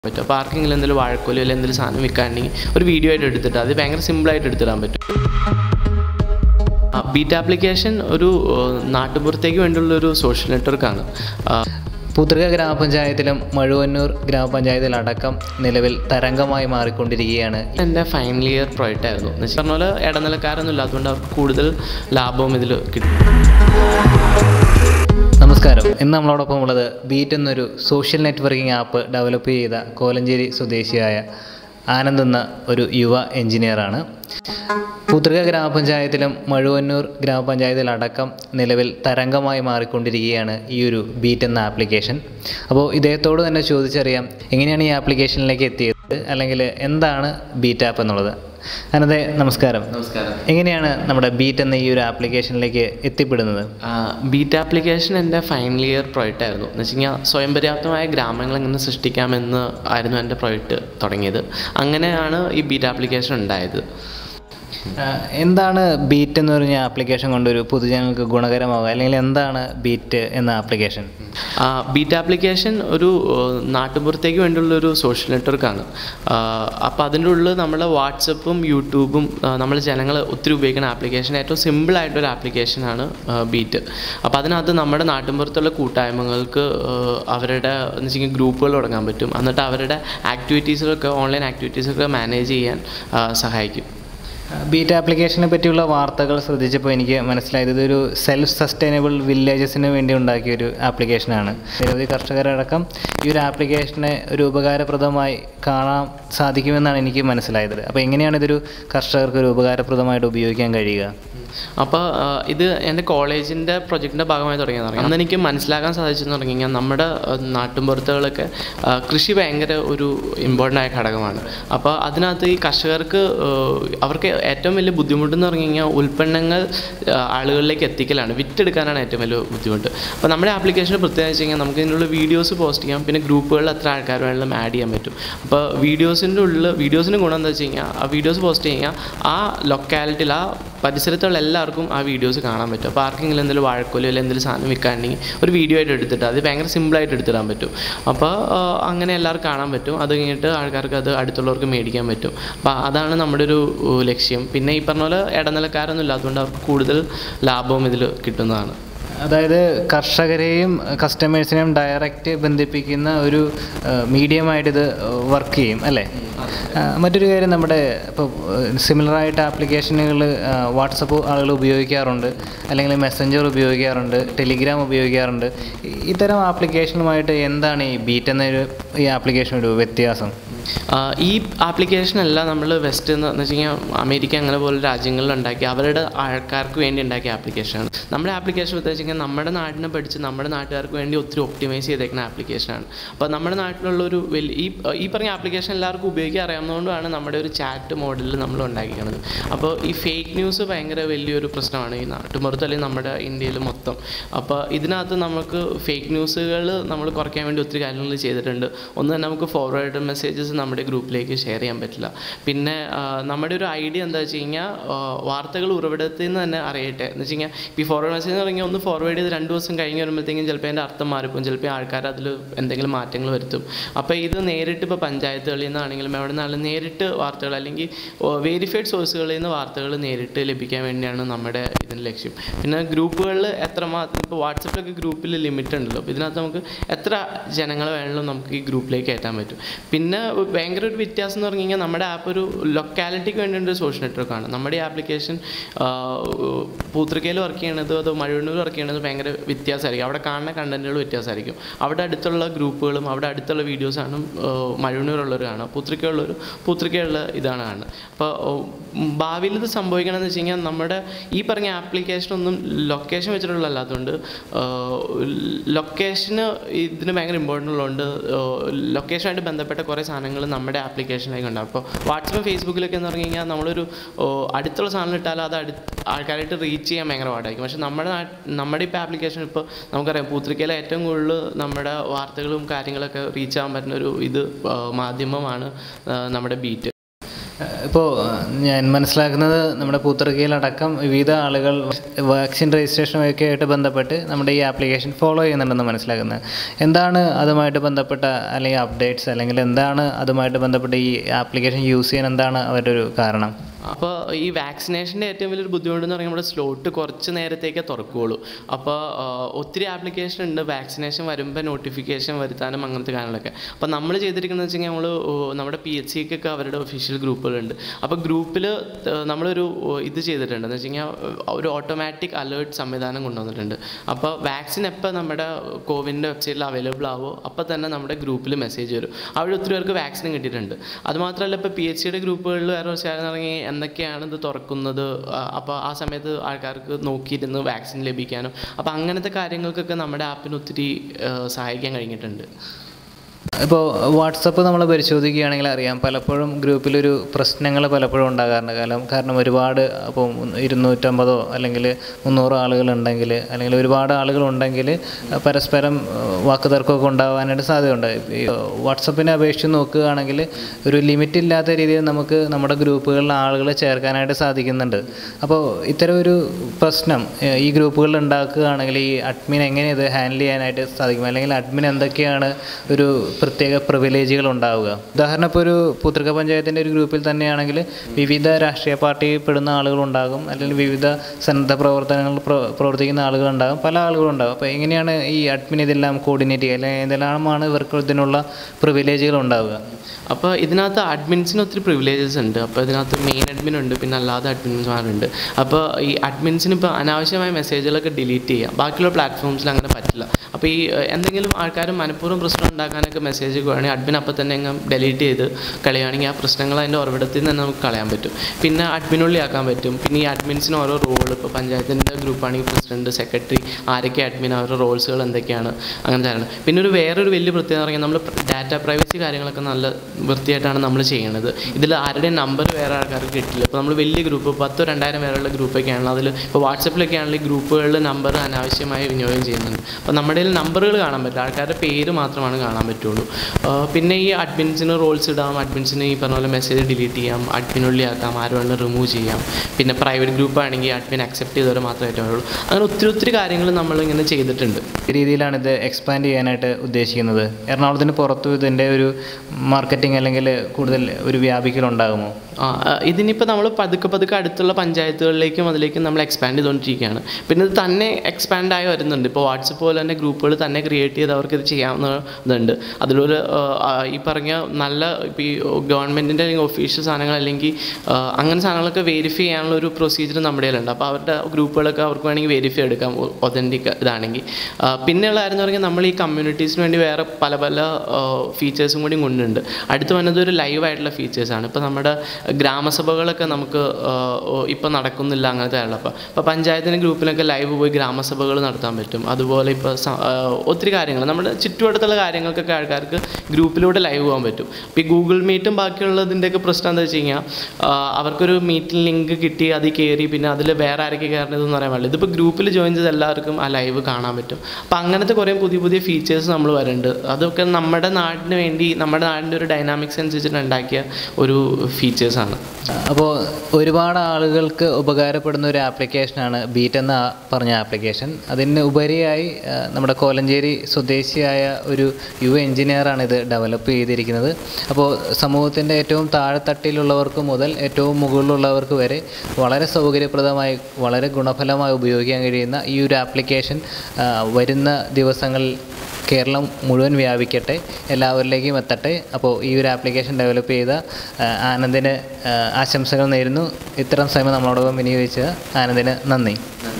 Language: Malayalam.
പറ്റും അപ്പോൾ ആർക്കെങ്കിലും എന്തെങ്കിലും വഴക്കൊലോ അല്ലെങ്കിൽ എന്തെങ്കിലും സാധനം വിൽക്കാണ്ടെങ്കിൽ ഒരു വീഡിയോ ആയിട്ട് എടുത്തിട്ട് അത് ഭയങ്കര സിമ്പിളായിട്ട് എടുത്തിടാൻ പറ്റും ബീറ്റ് ആപ്ലിക്കേഷൻ ഒരു ഏഹ്, നാട്ടുപുറത്തേക്ക് വേണ്ടിയുള്ള ഒരു സോഷ്യൽ നെറ്റ്വർക്കാണ് പുതൃക ഗ്രാമപഞ്ചായത്തിലും മഴുവന്നൂർ ഗ്രാമപഞ്ചായത്തിലടക്കം നിലവിൽ തരംഗമായി മാറിക്കൊണ്ടിരിക്കുകയാണ് എൻ്റെ ഫൈനൽ ഇയർ പ്രോജക്റ്റ് ആയിരുന്നു എന്ന് വെച്ചാൽ പറഞ്ഞ പോലെ ഇടനിലക്കാരൊന്നും ഇല്ലാത്തതുകൊണ്ട് അവർക്ക് കൂടുതൽ ലാഭവും ഇതിൽ കിട്ടും നമസ്കാരം ഇന്ന് നമ്മളോടൊപ്പം ഉള്ളത് ബീറ്റ് എന്നൊരു സോഷ്യൽ നെറ്റ്വർക്കിംഗ് ആപ്പ് ഡെവലപ്പ് ചെയ്ത കോലഞ്ചേരി സ്വദേശിയായ ആനന്ദ് എന്ന ഒരു യുവ എഞ്ചിനീയറാണ് പുതൃക ഗ്രാമപഞ്ചായത്തിലും മഴുവന്നൂർ ഗ്രാമപഞ്ചായത്തിലടക്കം നിലവിൽ തരംഗമായി മാറിക്കൊണ്ടിരിക്കുകയാണ് ഈ ഒരു ബീറ്റ് എന്ന ആപ്ലിക്കേഷൻ അപ്പോൾ ഇദ്ദേഹത്തോട് തന്നെ ചോദിച്ചറിയാം എങ്ങനെയാണ് ഈ ആപ്ലിക്കേഷനിലേക്ക് എത്തിയത് അല്ലെങ്കിൽ എന്താണ് ബീറ്റ് ആപ്പ് എന്നുള്ളത് അനതെ നമസ്കാരം നമസ്കാരം എങ്ങനെയാണ് നമ്മുടെ ബീറ്റ് എന്ന ഈ ഒരു ആപ്ലിക്കേഷനിലേക്ക് എത്തിപ്പെടുന്നത് ബീറ്റ് ആപ്ലിക്കേഷൻ എൻ്റെ ഫൈനൽ ഇയർ പ്രോജക്റ്റ് ആയിരുന്നു എന്ന് വെച്ച് കഴിഞ്ഞാൽ സ്വയം പര്യാപ്തമായ ഗ്രാമങ്ങൾ എങ്ങനെ സൃഷ്ടിക്കാമെന്ന് ആയിരുന്നു എൻ്റെ പ്രോജക്റ്റ് തുടങ്ങിയത് അങ്ങനെയാണ് ഈ ബീറ്റ് ആപ്ലിക്കേഷൻ ഉണ്ടായത് ആ, എന്താണ് ബീറ്റ് എന്ന് പറഞ്ഞ ആപ്ലിക്കേഷൻ കൊണ്ടൊരു പൊതുജനങ്ങൾക്ക് ഗുണകരമാവുക അല്ലെങ്കിൽ എന്താണ് ബീറ്റ് എന്ന ആപ്ലിക്കേഷൻ ബീറ്റ് ആപ്ലിക്കേഷൻ ഒരു ഏഹ്, നാട്ടുപുറത്തേക്ക് വേണ്ടിയുള്ള ഒരു സോഷ്യൽ നെറ്റ്വർക്കാണ് അപ്പോൾ അതിൻ്റെ ഉള്ളിൽ നമ്മുടെ വാട്സപ്പും യൂട്യൂബും നമ്മൾ ജനങ്ങൾ ഒത്തിരി ഉപയോഗിക്കുന്ന ആപ്ലിക്കേഷൻ ഏറ്റവും സിമ്പിളായിട്ടൊരു ആപ്ലിക്കേഷനാണ് ബീറ്റ് അപ്പോൾ അതിനകത്ത് നമ്മുടെ നാട്ടിൻപുറത്തുള്ള കൂട്ടായ്മകൾക്ക് ഏഹ്, അവരുടെ എന്ന് വെച്ചാൽ ഗ്രൂപ്പുകൾ തുടങ്ങാൻ പറ്റും എന്നിട്ട് അവരുടെ ആക്ടിവിറ്റീസുകളൊക്കെ ഓൺലൈൻ ആക്ടിവിറ്റീസൊക്കെ മാനേജ് ചെയ്യാൻ ആ, സഹായിക്കും ബീറ്റ് ആപ്ലിക്കേഷനെ പറ്റിയുള്ള വാർത്തകൾ ശ്രദ്ധിച്ചപ്പോൾ എനിക്ക് മനസ്സിലായത് ഇതൊരു സെൽഫ് സസ്റ്റൈനബിൾ വില്ലേജസിന് വേണ്ടി ഉണ്ടാക്കിയ ഒരു ആപ്ലിക്കേഷനാണ് നിരവധി കർഷകരടക്കം ഈ ഒരു ആപ്ലിക്കേഷനെ ഒരു ഉപകാരപ്രദമായി കാണാൻ സാധിക്കുമെന്നാണ് എനിക്ക് മനസ്സിലായത് അപ്പോൾ എങ്ങനെയാണ് ഇതൊരു കർഷകർക്ക് ഒരു ഉപകാരപ്രദമായിട്ട് ഉപയോഗിക്കാൻ കഴിയുക അപ്പോൾ ഇത് എൻ്റെ കോളേജിൻ്റെ പ്രൊജക്റ്റിൻ്റെ ഭാഗമായി തുടങ്ങിയെന്ന് പറഞ്ഞു അന്ന് എനിക്ക് മനസ്സിലാക്കാൻ സാധിച്ചെന്ന് പറഞ്ഞു കഴിഞ്ഞാൽ നമ്മുടെ ആ, നാട്ടിൻപുറത്തുകളൊക്കെ ആ, കൃഷി ഭയങ്കര ഒരു ഇമ്പോർട്ടൻ്റ് ആയ ഘടകമാണ് അപ്പോൾ അതിനകത്ത് ഈ കർഷകർക്ക് ആ, അവർക്ക് ഏറ്റവും വലിയ ബുദ്ധിമുട്ടെന്ന് പറഞ്ഞു കഴിഞ്ഞാൽ ഉൽപ്പന്നങ്ങൾ ആ, ആളുകളിലേക്ക് എത്തിക്കലാണ് വിറ്റെടുക്കാനാണ് ഏറ്റവും വലിയ ബുദ്ധിമുട്ട് അപ്പോൾ നമ്മുടെ ആപ്ലിക്കേഷൻ പ്രത്യേകത വെച്ച് കഴിഞ്ഞാൽ നമുക്ക് ഇതിനുള്ള വീഡിയോസ് പോസ്റ്റ് ചെയ്യാം പിന്നെ ഗ്രൂപ്പുകളിൽ എത്ര ആൾക്കാർ വേണമെങ്കിലും ആഡ് ചെയ്യാൻ പറ്റും അപ്പോൾ വീഡിയോസിൻ്റെ ഉള്ളിൽ വീഡിയോസിൻ്റെ ഗുണം എന്താ വെച്ച് കഴിഞ്ഞാൽ ആ വീഡിയോസ് പോസ്റ്റ് കഴിഞ്ഞാൽ ആ ലൊക്കാലിറ്റിയിൽ ആ പരിസരത്തുള്ള എല്ലാവർക്കും ആ വീഡിയോസ് കാണാൻ പറ്റും അപ്പോൾ ആർക്കെങ്കിലും എന്തെങ്കിലും വഴക്കൊലോ അല്ലെങ്കിൽ എന്തെങ്കിലും സാധനം വിൽക്കാണ്ടെങ്കിൽ ഒരു വീഡിയോ ആയിട്ട് എടുത്തിട്ട് അത് ഭയങ്കര സിമ്പിളായിട്ട് എടുത്തിടാൻ പറ്റും അപ്പോൾ ആ, അങ്ങനെ എല്ലാവർക്കും കാണാൻ പറ്റും അത് കഴിഞ്ഞിട്ട് ആൾക്കാർക്ക് അത് അടുത്തുള്ളവർക്ക് മേടിക്കാൻ പറ്റും അപ്പോൾ അതാണ് നമ്മുടെ ഒരു ഉ, ലക്ഷ്യം പിന്നെ ഈ പറഞ്ഞ പോലെ ഇടനിലക്കാരൊന്നും ഇല്ലാത്തതുകൊണ്ട് അവർക്ക് കൂടുതൽ ലാഭവും ഇതിൽ കിട്ടുന്നതാണ് അതായത് കർഷകരെയും കസ്റ്റമേഴ്സിനെയും ഡയറക്റ്റ് ബന്ധിപ്പിക്കുന്ന ഒരു മീഡിയമായിട്ട് ഇത് വർക്ക് ചെയ്യും അല്ലേ ആ, മറ്റൊരു കാര്യം നമ്മുടെ ഇപ്പോൾ സിമിലറായിട്ട് ആപ്ലിക്കേഷനുകൾ വാട്സപ്പ് ആളുകൾ ഉപയോഗിക്കാറുണ്ട് അല്ലെങ്കിൽ മെസ്സഞ്ചർ ഉപയോഗിക്കാറുണ്ട് ടെലിഗ്രാം ഉപയോഗിക്കാറുണ്ട് ഇ- ഇത്തരം ആപ്ലിക്കേഷനുമായിട്ട് എന്താണ് ഈ ബീറ്റ് എന്ന ഒരു ഈ ആപ്ലിക്കേഷൻ ഒരു വ്യത്യാസം ആ, ഈ ആപ്ലിക്കേഷൻ അല്ല നമ്മൾ വെസ്റ്റ് എന്ന് വെച്ച് കഴിഞ്ഞാൽ അമേരിക്ക അങ്ങനെ പോലെ രാജ്യങ്ങളിൽ ഉണ്ടാക്കി അവരുടെ ആൾക്കാർക്ക് വേണ്ടി ഉണ്ടാക്കിയ ആപ്ലിക്കേഷനാണ് നമ്മുടെ ആപ്ലിക്കേഷൻ പ്രത്യേകിച്ച് കഴിഞ്ഞാൽ നമ്മുടെ നാടിനെ പഠിച്ച് നമ്മുടെ നാട്ടുകാർക്ക് വേണ്ടി ഒത്തിരി ഒപ്റ്റിമൈസ് ചെയ്തേക്കുന്ന ആപ്ലിക്കേഷനാണ് അപ്പോൾ നമ്മുടെ നാട്ടിലുള്ള ഒരു വലിയ ഈ ഈ പറഞ്ഞ ആപ്ലിക്കേഷൻ എല്ലാവർക്കും ഉപയോഗിക്കാൻ അറിയാവുന്നതുകൊണ്ടാണ് നമ്മുടെ ഒരു ചാറ്റ് മോഡലിൽ നമ്മൾ ഉണ്ടാക്കിയത് അപ്പോൾ ഈ ഫേക്ക് ന്യൂസ് ഭയങ്കര വലിയൊരു പ്രശ്നമാണ് ഈ നാട്ടുമ്പുറത്ത് അല്ലെങ്കിൽ നമ്മുടെ ഇന്ത്യയിൽ മൊത്തം അപ്പോൾ ഇതിനകത്ത് നമുക്ക് ഫേക്ക് ന്യൂസുകൾ നമ്മൾ കുറയ്ക്കാൻ വേണ്ടി ഒത്തിരി കാര്യങ്ങൾ ചെയ്തിട്ടുണ്ട് ഒന്ന് തന്നെ നമുക്ക് ഫോർവേഡ് മെസ്സേജസ് നമ്മുടെ ഗ്രൂപ്പിലേക്ക് ഷെയർ ചെയ്യാൻ പറ്റില്ല പിന്നെ ആ, നമ്മുടെ ഒരു ഐഡിയ എന്താ വെച്ച് കഴിഞ്ഞാൽ ആ, വാർത്തകൾ ഉറവിടത്തിൽ നിന്ന് തന്നെ അറിയട്ടെ എന്ന് വെച്ച് കഴിഞ്ഞാൽ ഈ ഫോർവേഡ് മെസ്സേജ് എന്ന് പറഞ്ഞാൽ ഒന്ന് ഫോർവേഡ് ചെയ്ത് രണ്ട് ദിവസം കഴിഞ്ഞ് വരുമ്പോഴത്തേക്കും ചിലപ്പോൾ അതിൻ്റെ അർത്ഥം മാറിപ്പോകും ചിലപ്പോൾ ആൾക്കാർ അതിൽ എന്തെങ്കിലും മാറ്റങ്ങൾ വരുത്തും അപ്പോൾ ഇത് നേരിട്ട് ഇപ്പോൾ പഞ്ചായത്തുകളിൽ നിന്നാണെങ്കിലും എവിടെ നിന്നാണെങ്കിലും നേരിട്ട് വാർത്തകൾ അല്ലെങ്കിൽ വേരിഫൈഡ് സോഴ്സുകളിൽ നിന്ന് വാർത്തകൾ നേരിട്ട് ലഭിക്കാൻ വേണ്ടിയാണ് നമ്മുടെ ഇതിൻ്റെ ലക്ഷ്യം പിന്നെ ഗ്രൂപ്പുകളിൽ എത്രമാത്രം ഇപ്പോൾ വാട്സപ്പിലൊക്കെ ഗ്രൂപ്പിൽ ലിമിറ്റ് ഉണ്ടല്ലോ അപ്പോൾ ഇതിനകത്ത് നമുക്ക് എത്ര ജനങ്ങളെ വേണമെങ്കിലും നമുക്ക് ഈ ഗ്രൂപ്പിലേക്ക് കയറ്റാൻ പറ്റും പിന്നെ ഭയങ്കര ഒരു വ്യത്യാസം എന്ന് പറഞ്ഞു കഴിഞ്ഞാൽ നമ്മുടെ ആപ്പ് ഒരു ലൊക്കാലിറ്റിക്ക് വേണ്ടിയുള്ള ഒരു സോഷ്യൽ നെറ്റ്വർക്കാണ് നമ്മുടെ ഈ ആപ്ലിക്കേഷൻ പൂത്തൃക്കയിൽ വർക്ക് ചെയ്യണത് അതോ മഴവണ്ണൂർ വർക്ക് ചെയ്യണത് ഭയങ്കര വ്യത്യാസമായിരിക്കും അവിടെ കാണുന്ന കണ്ടന്റുകൾ വ്യത്യാസമായിരിക്കും അവിടെ അടുത്തുള്ള ഗ്രൂപ്പുകളും അവിടെ അടുത്തുള്ള വീഡിയോസാണ് മഴവണ്ണൂരുള്ളവർ കാണുക പൂത്തൃക്കയുള്ളവർ പൂത്തൃക്കയുള്ള ഇതാണ് കാണുന്നത് അപ്പോൾ ഭാവിയിൽ ഇത് സംഭവിക്കണമെന്ന് വെച്ച് കഴിഞ്ഞാൽ നമ്മുടെ ഈ പറഞ്ഞ ആപ്ലിക്കേഷനൊന്നും ലൊക്കേഷൻ വെച്ചിട്ടുള്ളതല്ലാത്തതുകൊണ്ട് ലൊക്കേഷന് ഇതിന് ഭയങ്കര ഇമ്പോർട്ടൻ്റ് ഉള്ളതുകൊണ്ട് ലൊക്കേഷനായിട്ട് ബന്ധപ്പെട്ട കുറേ സാധനങ്ങൾ നമ്മുടെ ആപ്ലിക്കേഷനിലേക്ക് ഉണ്ടാവും അപ്പോൾ വാട്സപ്പും ഫേസ്ബുക്കിലൊക്കെ എന്ന് പറഞ്ഞു കഴിഞ്ഞാൽ നമ്മളൊരു ഓ, അടുത്തുള്ള സാധനം ഇട്ടാൽ അത് അടുത്ത് ആൾക്കാരായിട്ട് റീച്ച് ചെയ്യാൻ ഭയങ്കര പാടായിരിക്കും പക്ഷേ നമ്മുടെ നാട്ട് നമ്മുടെ ഇപ്പോൾ ആപ്ലിക്കേഷൻ ഇപ്പോൾ നമുക്കറിയാം പൂത്രിക്കയിലെ ഏറ്റവും കൂടുതൽ നമ്മുടെ വാർത്തകളും കാര്യങ്ങളൊക്കെ റീച്ച് ആകാൻ പറ്റുന്ന ഒരു ഇത് ആ, മാധ്യമമാണ് ആ, നമ്മുടെ ബീറ്റ് ഇപ്പോൾ ഞാൻ മനസ്സിലാക്കുന്നത് നമ്മുടെ പൂത്തറക്കയിലടക്കം വിവിധ ആളുകൾ വാക്സിൻ രജിസ്ട്രേഷനുമൊക്കെ ആയിട്ട് ബന്ധപ്പെട്ട് നമ്മുടെ ഈ ആപ്ലിക്കേഷൻ ഫോളോ ചെയ്യുന്നുണ്ടെന്ന് മനസ്സിലാക്കുന്നത് എന്താണ് അതുമായിട്ട് ബന്ധപ്പെട്ട അല്ലെങ്കിൽ അപ്ഡേറ്റ്സ് അല്ലെങ്കിൽ എന്താണ് അതുമായിട്ട് ബന്ധപ്പെട്ട് ഈ ആപ്ലിക്കേഷൻ യൂസ് ചെയ്യാൻ എന്താണ് അവരുടെ ഒരു കാരണം അപ്പോൾ ഈ വാക്സിനേഷൻ്റെ ഏറ്റവും വലിയൊരു ബുദ്ധിമുട്ടെന്ന് പറയുമ്പോൾ നമ്മുടെ സ്ലോട്ട് കുറച്ച് നേരത്തേക്കേ തുറക്കുകയുള്ളൂ അപ്പോൾ ഒത്തിരി ആപ്ലിക്കേഷൻ ഉണ്ട് വാക്സിനേഷൻ വരുമ്പോൾ നോട്ടിഫിക്കേഷൻ വരുത്താനും അങ്ങനത്തെ കാര്യങ്ങളൊക്കെ അപ്പോൾ നമ്മൾ ചെയ്തിരിക്കുന്നത് വെച്ച് കഴിഞ്ഞാൽ നമ്മൾ നമ്മുടെ പി എച്ച് സിക്കൊക്കെ അവരുടെ ഒഫീഷ്യൽ ഗ്രൂപ്പുകളുണ്ട് അപ്പോൾ ഗ്രൂപ്പിൽ നമ്മളൊരു ഓ, ഇത് ചെയ്തിട്ടുണ്ട് എന്ന് വെച്ച് കഴിഞ്ഞാൽ ഒരു ഓട്ടോമാറ്റിക് അലേർട്ട് സംവിധാനം കൊണ്ടുവന്നിട്ടുണ്ട് അപ്പോൾ വാക്സിൻ എപ്പോൾ നമ്മുടെ കോവിൻ്റെ വെബ്സൈറ്റിൽ അവൈലബിൾ ആവോ അപ്പോൾ തന്നെ നമ്മുടെ ഗ്രൂപ്പിൽ മെസ്സേജ് വരും അവിടെ ഒത്തിരി പേർക്ക് വാക്സിൻ കിട്ടിയിട്ടുണ്ട് അതുമാത്രമല്ല ഇപ്പോൾ പി എച്ച് സിയുടെ ഗ്രൂപ്പുകളിൽ വേറെ ഒരു ചാനൽ ഇറങ്ങി എന്തൊക്കെയാണ് ഇത് തുറക്കുന്നത് അപ്പോൾ ആ സമയത്ത് ആൾക്കാർക്ക് നോക്കിയിരുന്ന് വാക്സിൻ ലഭിക്കാനും അപ്പോൾ അങ്ങനത്തെ കാര്യങ്ങൾക്കൊക്കെ നമ്മുടെ ആപ്പിന് ഒത്തിരി ആ, സഹായിക്കാൻ കഴിഞ്ഞിട്ടുണ്ട് ഇപ്പോൾ വാട്സപ്പ് നമ്മൾ പരിശോധിക്കുകയാണെങ്കിൽ അറിയാം പലപ്പോഴും ഗ്രൂപ്പിലൊരു പ്രശ്നങ്ങൾ പലപ്പോഴും ഉണ്ടാകാറുണ്ട് കാരണം കാരണം ഒരുപാട് അപ്പോൾ ഇരുന്നൂറ്റമ്പതോ അല്ലെങ്കിൽ മുന്നൂറോ ആളുകളുണ്ടെങ്കിൽ അല്ലെങ്കിൽ ഒരുപാട് ആളുകളുണ്ടെങ്കിൽ പരസ്പരം ഏഹ്, വാക്കുതർക്കമൊക്കെ ഉണ്ടാകാനായിട്ട് സാധ്യതയുണ്ട് ഈ വാട്സപ്പിനെ അപേക്ഷിച്ച് നോക്കുകയാണെങ്കിൽ ഒരു ലിമിറ്റ് ഇല്ലാത്ത രീതിയിൽ നമുക്ക് നമ്മുടെ ഗ്രൂപ്പുകളിൽ ആളുകളെ ചേർക്കാനായിട്ട് സാധിക്കുന്നുണ്ട് അപ്പോൾ ഇത്തരം ഒരു പ്രശ്നം ഏഹ്, ഈ ഗ്രൂപ്പുകളിൽ ഉണ്ടാക്കുകയാണെങ്കിൽ ഈ അഡ്മിൻ എങ്ങനെ ഇത് ഹാൻഡിൽ ചെയ്യാനായിട്ട് സാധിക്കും അല്ലെങ്കിൽ അഡ്മിൻ എന്തൊക്കെയാണ് ഒരു പ്രത്യേക പ്രിവിലേജുകൾ ഉണ്ടാവുക ഉദാഹരണം ഇപ്പോൾ ഒരു പൂത്തൃക പഞ്ചായത്തിൻ്റെ ഒരു ഗ്രൂപ്പിൽ തന്നെയാണെങ്കിൽ വിവിധ രാഷ്ട്രീയ പാർട്ടിയിൽ പെടുന്ന ആളുകളുണ്ടാകും അല്ലെങ്കിൽ വിവിധ സന്നദ്ധ പ്രവർത്തനങ്ങളിൽ പ്ര- പ്രവർത്തിക്കുന്ന ആളുകളുണ്ടാകും പല ആളുകളുണ്ടാകും അപ്പോൾ എങ്ങനെയാണ് ഈ അഡ്മിൻ ഇതെല്ലാം കോർഡിനേറ്റ് ചെയ്യുക അല്ലെങ്കിൽ എന്തെല്ലാമാണ് ഇവർക്ക് ഇതിനുള്ള പ്രിവിലേജുകൾ ഉണ്ടാവുക അപ്പോൾ ഇതിനകത്ത് അഡ്മിൻസിന് ഒത്തിരി പ്രിവിലേജസ് ഉണ്ട് അപ്പോൾ ഇതിനകത്ത് മെയിൻ അഡ്മിൻ ഉണ്ട് പിന്നെ അല്ലാതെ അഡ്മിൻമാരുണ്ട് അപ്പോൾ ഈ അഡ്മിൻസിന് ഇപ്പോൾ അനാവശ്യമായ മെസ്സേജുകളൊക്കെ ഡിലീറ്റ് ചെയ്യാം ബാക്കിയുള്ള പ്ലാറ്റ്ഫോംസിൽ അങ്ങനെ പറ്റില്ല അപ്പോൾ ഈ ഏഹ്, എന്തെങ്കിലും ആൾക്കാർ മനഃപൂർവ്വം പ്രശ്നം ഉണ്ടാക്കാനൊക്കെ മെസ്സേജ് വേണമെങ്കിൽ അഡ്മിൻ അപ്പോൾ തന്നെ അങ്ങ് ഡിലീറ്റ് ചെയ്ത് കളയുകയാണെങ്കിൽ ആ പ്രശ്നങ്ങൾ അതിൻ്റെ ഉറവിടത്തിൽ നിന്ന് തന്നെ നമുക്ക് കളയാൻ പറ്റും പിന്നെ അഡ്മിനുള്ളി ആക്കാൻ പറ്റും പിന്നെ ഈ അഡ്മിൻസിന് ഓരോ റോൾ ഇപ്പോൾ പഞ്ചായത്തിൻ്റെ ഗ്രൂപ്പാണെങ്കിൽ പ്രസിഡന്റ് സെക്രട്ടറി ആരൊക്കെ അഡ്മിൻ അവരുടെ റോൾസുകൾ എന്തൊക്കെയാണ് അങ്ങനത്തെ കാര്യങ്ങൾ പിന്നെ ഒരു വേറൊരു വലിയ പ്രത്യേകത പറഞ്ഞാൽ നമ്മൾ ഡാറ്റ പ്രൈവസി കാര്യങ്ങളൊക്കെ നല്ല വൃത്തിയായിട്ടാണ് നമ്മൾ ചെയ്യുന്നത് ഇതിൽ ആരുടെയും നമ്പർ വേറെ ആൾക്കാർക്ക് കിട്ടില്ല ഇപ്പോൾ നമ്മൾ വലിയ ഗ്രൂപ്പ് പത്തോ രണ്ടായിരം പേരുള്ള ഗ്രൂപ്പൊക്കെ ആണല്ലോ അതിൽ ഇപ്പോൾ വാട്സപ്പിലൊക്കെ ആണെങ്കിൽ ഗ്രൂപ്പുകളിൽ നമ്പർ അനാവശ്യമായി വിനിയോഗം ചെയ്യുന്നുണ്ട് അപ്പോൾ നമ്മുടെ കയ്യിൽ നമ്പറുകൾ കാണാൻ പറ്റില്ല ആൾക്കാരുടെ പേര് മാത്രമാണ് കാണാൻ പറ്റുള്ളൂ ആ, പിന്നെ ഈ അഡ്മിൻസിന് റോൾസ് ഇടാം അഡ്മിൻസിന് ഈ പറഞ്ഞ പോലെ മെസ്സേജ് ഡിലീറ്റ് ചെയ്യാം അഡ്മിനുള്ളി ആക്കാം ആര് വേണമെങ്കിൽ റിമൂവ് ചെയ്യാം പിന്നെ പ്രൈവറ്റ് ഗ്രൂപ്പ് ആണെങ്കിൽ അഡ്മിൻ അക്സെപ്റ്റ് ചെയ്തവരെ മാത്രമേ പറ്റുള്ളൂ അങ്ങനെ ഒത്തിരി ഒത്തിരി കാര്യങ്ങൾ നമ്മളിങ്ങനെ ചെയ്തിട്ടുണ്ട് ഈ രീതിയിലാണ് ഇത് എക്സ്പാൻഡ് ചെയ്യാനായിട്ട് ഉദ്ദേശിക്കുന്നത് എറണാകുളത്തിന് പുറത്തും ഇതിൻ്റെ ഒരു മാർക്കറ്റിംഗ് അല്ലെങ്കിൽ കൂടുതൽ ഒരു വ്യാപിക്കലുണ്ടാകുമോ ആ, ആ, ഇതിനിപ്പോൾ നമ്മൾ പതുക്കെ പതുക്കെ അടുത്തുള്ള പഞ്ചായത്തുകളിലേക്കും അതിലേക്കും നമ്മൾ എക്സ്പാൻഡ് ചെയ്തുകൊണ്ടിരിക്കുകയാണ് പിന്നെ ഇത് തന്നെ എക്സ്പാൻഡ് ആയി വരുന്നുണ്ട് ഇപ്പോൾ വാട്സപ്പ് പോലെ തന്നെ ഗ്രൂപ്പുകൾ തന്നെ ക്രിയേറ്റ് ചെയ്ത് അവർക്ക് ഇത് ചെയ്യാവുന്ന ഇതുണ്ട് അതിലൊരു ആ, ആ, ഈ പറഞ്ഞ നല്ല ഇപ്പോൾ ഈ ഗവൺമെൻറ്റിൻ്റെ അല്ലെങ്കിൽ ഒഫീഷ്യൽ സാധനങ്ങൾ അല്ലെങ്കിൽ ആ, അങ്ങനെ സാധനങ്ങളൊക്കെ വെരിഫൈ ചെയ്യാനുള്ള ഒരു പ്രൊസീജിയർ നമ്മുടെ കയ്യിലുണ്ട് അപ്പോൾ അവരുടെ ഗ്രൂപ്പുകളൊക്കെ അവർക്ക് വേണമെങ്കിൽ വെരിഫൈ എടുക്കാം ഒതൻറ്റിക് ഇതാണെങ്കിൽ ആ, പിന്നെയുള്ള കാര്യം എന്ന് പറഞ്ഞാൽ നമ്മൾ ഈ കമ്മ്യൂണിറ്റീസിന് വേണ്ടി വേറെ പല പല ഫീച്ചേഴ്സും കൂടി കൊണ്ടുണ്ട് അടുത്ത് വന്നത് ഒരു ലൈവ് ആയിട്ടുള്ള ഫീച്ചേഴ്സാണ് ഇപ്പോൾ നമ്മുടെ ഗ്രാമസഭകളൊക്കെ നമുക്ക് ഇപ്പോൾ നടക്കുന്നില്ല അങ്ങനത്തെ ആയുള്ള അപ്പോൾ ഇപ്പോൾ പഞ്ചായത്തിൻ്റെ ഗ്രൂപ്പിലൊക്കെ ലൈവ് പോയി ഗ്രാമസഭകൾ നടത്താൻ പറ്റും അതുപോലെ ഇപ്പോൾ ഒത്തിരി കാര്യങ്ങൾ നമ്മുടെ ചുറ്റുവട്ടത്തുള്ള കാര്യങ്ങൾക്കൊക്കെ ആൾക്കാർക്ക് ഗ്രൂപ്പിലൂടെ ലൈവ് പോകാൻ പറ്റും ഇപ്പോൾ ഈ ഗൂഗിൾ മീറ്റും ബാക്കിയുള്ളതിൻ്റെയൊക്കെ പ്രശ്നം എന്താ വെച്ച് കഴിഞ്ഞാൽ ആ, അവർക്കൊരു മീറ്റിംഗ് ലിങ്ക് കിട്ടി അതിൽ കയറി പിന്നെ അതിൽ വേറെ ആരൊക്കെ കയറേണ്ടതെന്ന് പറയാൻ പാടില്ല ഇതിപ്പോൾ ഗ്രൂപ്പിൽ ജോയിൻ ചെയ്ത് എല്ലാവർക്കും ആ ലൈവ് കാണാൻ പറ്റും അപ്പോൾ അങ്ങനത്തെ കുറേ പുതിയ പുതിയ ഫീച്ചേഴ്സ് നമ്മൾ വരുന്നുണ്ട് അതൊക്കെ നമ്മുടെ നാടിന് വേണ്ടി നമ്മുടെ നാടിൻ്റെ ഒരു ഡൈനാമിക്സ് അനുസരിച്ചിട്ട് ഉണ്ടാക്കിയ ഒരു ഫീച്ചേഴ്സാണ് അപ്പോൾ ഒരുപാട് ആളുകൾക്ക് ഉപകാരപ്പെടുന്ന ഒരു ആപ്ലിക്കേഷനാണ് ബീറ്റ് എന്ന ആ പറഞ്ഞ ആപ്ലിക്കേഷൻ അതിന് ഉപരിയായി ആ, നമ്മുടെ കോലഞ്ചേരി സ്വദേശിയായ ഒരു യു എഞ്ചിനീയറാണ് ഇത് ഡെവലപ്പ് ചെയ്തിരിക്കുന്നത് അപ്പോൾ സമൂഹത്തിൻ്റെ ഏറ്റവും താഴെത്തട്ടിലുള്ളവർക്ക് മുതൽ ഏറ്റവും മുകളിലുള്ളവർക്ക് വരെ വളരെ സൗകര്യപ്രദമായി വളരെ ഗുണഫലമായി ഉപയോഗിക്കാൻ കഴിയുന്ന ഈ ഒരു ആപ്ലിക്കേഷൻ ആ, വരുന്ന ദിവസങ്ങളിൽ കേരളം മുഴുവൻ വ്യാപിക്കട്ടെ എല്ലാവരിലേക്കും എത്തട്ടെ അപ്പോൾ ഈ ഒരു ആപ്ലിക്കേഷൻ ഡെവലപ്പ് ചെയ്ത ആ, ആനന്ദിന് ആ, ആശംസകൾ നേരുന്നു ഇത്തരം സമയം നമ്മളോടൊപ്പം വിനിയോഗിച്ച ആനന്ദിന് നന്ദി